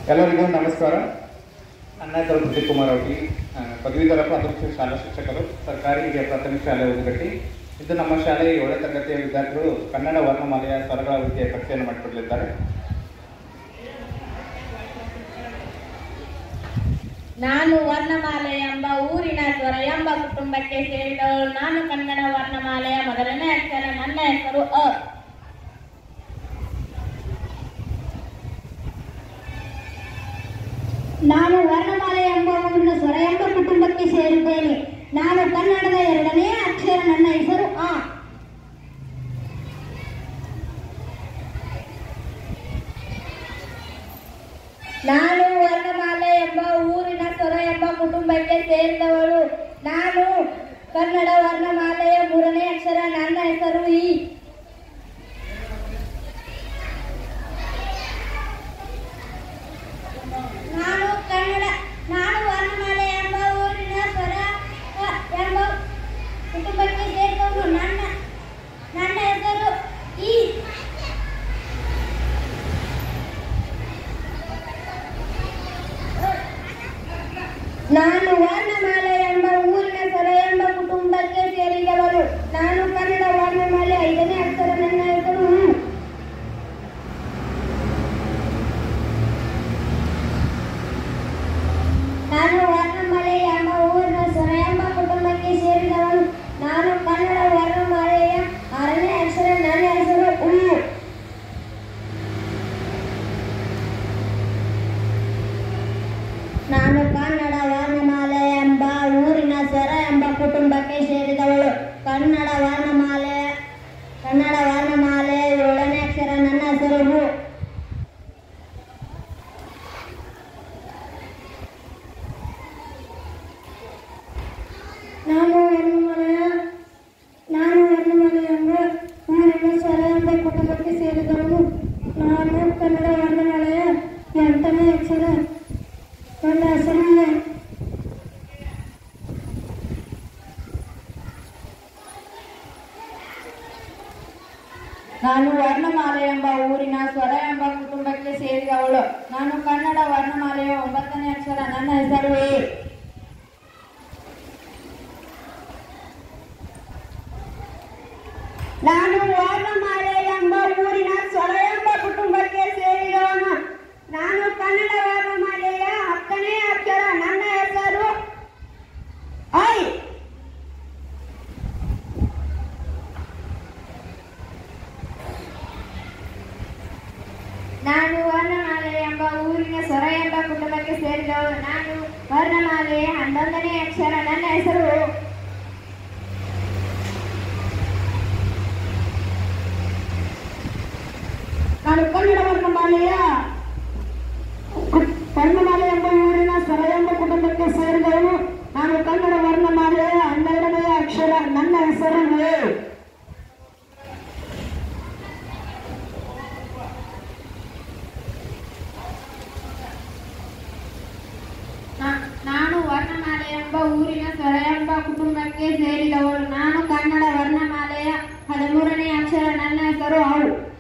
ಎಲ್ಲರಿಗೂ ನಮಸ್ಕಾರ ನನ್ನ ಹೆಸರು ಪ್ರದೀಪ್ ಕುಮಾರ್ ಅವಟಿ ಆ, ಪದವೀಧರ ಪ್ರಾಥಮಿಕ ಶಾಲಾ ಶಿಕ್ಷಕರು ಸರ್ಕಾರಿ ಹಿರಿಯ ಪ್ರಾಥಮಿಕ ಶಾಲೆ ಉದ್ಗಟ್ಟಿ ಇದು ನಮ್ಮ ಶಾಲೆಯ ಏಳನೇ ತರಗತಿಯ ವಿದ್ಯಾರ್ಥಿಗಳು ಕನ್ನಡ ವರ್ಣಮಾಲೆಯ ಸ್ವರಗಳ ವೃತ್ತಿಯ ಕಕ್ಷೆಯನ್ನು ಮಾಡಿಕೊಡಲಿದ್ದಾರೆ ನಾನು ವರ್ಣಮಾಲೆ ಎಂಬ ಊರಿನ ಸ್ವರ ಎಂಬ ಕುಟುಂಬಕ್ಕೆ ಸೇರಿದವಳು ನಾನು ಕನ್ನಡ ವರ್ಣಮಾಲೆಯ ಮೊದಲನೇ ಅಕ್ಷರ ನನ್ನ ಹೆಸರು ಅ ನಾನು ವರ್ಣಮಾಲೆ ಎಂಬ ಊರಿನ ಸ್ವರ ಎಂಬ ಕುಟುಂಬಕ್ಕೆ ಸೇರಿದ್ದೇನೆ ನಾನು ಕನ್ನಡದ ಎರಡನೇ ಅಕ್ಷರ ನನ್ನ ಹೆಸರು ಆ ನಾನು ವರ್ಣಮಾಲೆ ಎಂಬ ಊರಿನ ಸ್ವರ ಎಂಬ ಕುಟುಂಬಕ್ಕೆ ಸೇರಿದವಳು ನಾನು ಕನ್ನಡ ವರ್ಣಮಾಲೆಯ ಮೂರನೇ ಅಕ್ಷರ ನನ್ನ ಹೆಸರು ಇ ನಾನು ಕನ್ನಡ ನಾನು ವರ್ಣಮಾಲೆ ಎಂಬ ಊರಿನ ಸ್ವರ ಅ ಎಂಬ ಕುಟುಂಬಕ್ಕೆ ಸೇರಿದವನು ನನ್ನ ನನ್ನ ಹೆಸರು ಈ ನಾನು ವರ್ಣಮಾಲೆ ಎಂಬ ಊರಿನ ಸ್ವರ ಎಂಬ ಕುಟುಂಬಕ್ಕೆ ಸೇರಿದವಳು ನಾನು ಕನ್ನಡ ವರ್ಣಮಾಲೆ ಐದನೇ ಅಕ್ಷರ ನನ್ನ ಹೆಸರು ಉ. ನಾನು ವರ್ಣಮಾಲೆ ಎಂಬ ಊರಿನ ಸ್ವರ ಎಂಬ ಕುಟುಂಬಕ್ಕೆ ಸೇರಿದವನು ನಾನು ಕನ್ನಡ ವರ್ಣಮಾಲೆಯ ಆರನೇ ಅಕ್ಷರ ನನ್ನ ಹೆಸರು ಉ ನಾನು ಕನ್ನಡ ವರ್ಣಮಾಲೆ ಎಂಬ ಊರಿನ ಸ್ವರ ಎಂಬ ಕುಟುಂಬಕ್ಕೆ ಸೇರಿದವಳು ಕನ್ನಡ ವರ್ಣಮಾಲೆ ಕನ್ನಡ ವರ್ಣಮಾಲೆ ಏಳನೇ ಅಕ್ಷರ ನನ್ನ ಹೆಸರು ಹು ನಾನು ಹೆಣ್ಣುಮನೆಯ ನಾನು ಹೆಣ್ಣುಮನೆ ಎಂಬ ಊರಿನ ಸ್ವರ ಎಂಬ ಕುಟುಂಬಕ್ಕೆ ಸೇರಿದವನು ನಾನು ಕನ್ನಡ ವರ್ಣಮಾಲೆಯ ಎಂಟನೇ ಅಕ್ಷರ ನನ್ನ ಹೆಸರು ಎ. ನಾನು ವರ್ಣಮಾಲೆ ಎಂಬ ಊರಿನ ಸ್ವರ ಎಂಬ ಕುಟುಂಬಕ್ಕೆ ಸೇರಿದವಳು ನಾನು ಕನ್ನಡ ವರ್ಣಮಾಲೆಯ ಒಂಬತ್ತನೇ ಅಕ್ಷರ ನನ್ನ ಹೆಸರು ಎ ನಾನು ವರ್ಣಮಾಲೆ ಎಂಬ ಊರಿನ ಸ್ವರ ಎಂಬ ಕುಟುಂಬಕ್ಕೆ ಸೇರಿದವನು ನಾನು ಕನ್ನಡ ವರ್ಣಮಾಲೆಯ ಹತ್ತನೇ ಅಕ್ಷರ ನನ್ನ ಹೆಸರು ಐ ನಾನು ವರ್ಣಮಾಲೆ ಎಂಬ ಊರಿನ ಸ್ವರ ಎಂಬ ಕುಟುಂಬಕ್ಕೆ ಸೇರಿದವಳು ನಾನು ವರ್ಣಮಾಲೆಯ ಹನ್ನೊಂದನೇ ಅಕ್ಷರ ನನ್ನ ಹೆಸರು ನಾನು ಕನ್ನಡ ವರ್ಣಮಾಲೆಯ ವರ್ಣಮಾಲೆ ಎಂಬ ಊರಿನ ಸ್ವರ ಎಂಬ ಕುಟುಂಬಕ್ಕೆ ಸೇರಿದವನು ನಾನು ಕನ್ನಡ ವರ್ಣಮಾಲೆಯ ಹನ್ನೆರಡನೆಯ ಅಕ್ಷರ ನನ್ನ ಹೆಸರು ಎ. ನಾ- ನಾನು ವರ್ಣಮಾಲೆ ಎಂಬ ಊರಿನ ಸ್ವರ ಎಂಬ ಕುಟುಂಬಕ್ಕೆ ಸೇರಿದವಳು ನಾನು ಕನ್ನಡ ವರ್ಣಮಾಲೆಯ ಹದಿಮೂರನೇ ಅಕ್ಷರ ನನ್ನ ಹೆಸರು ಅವಳು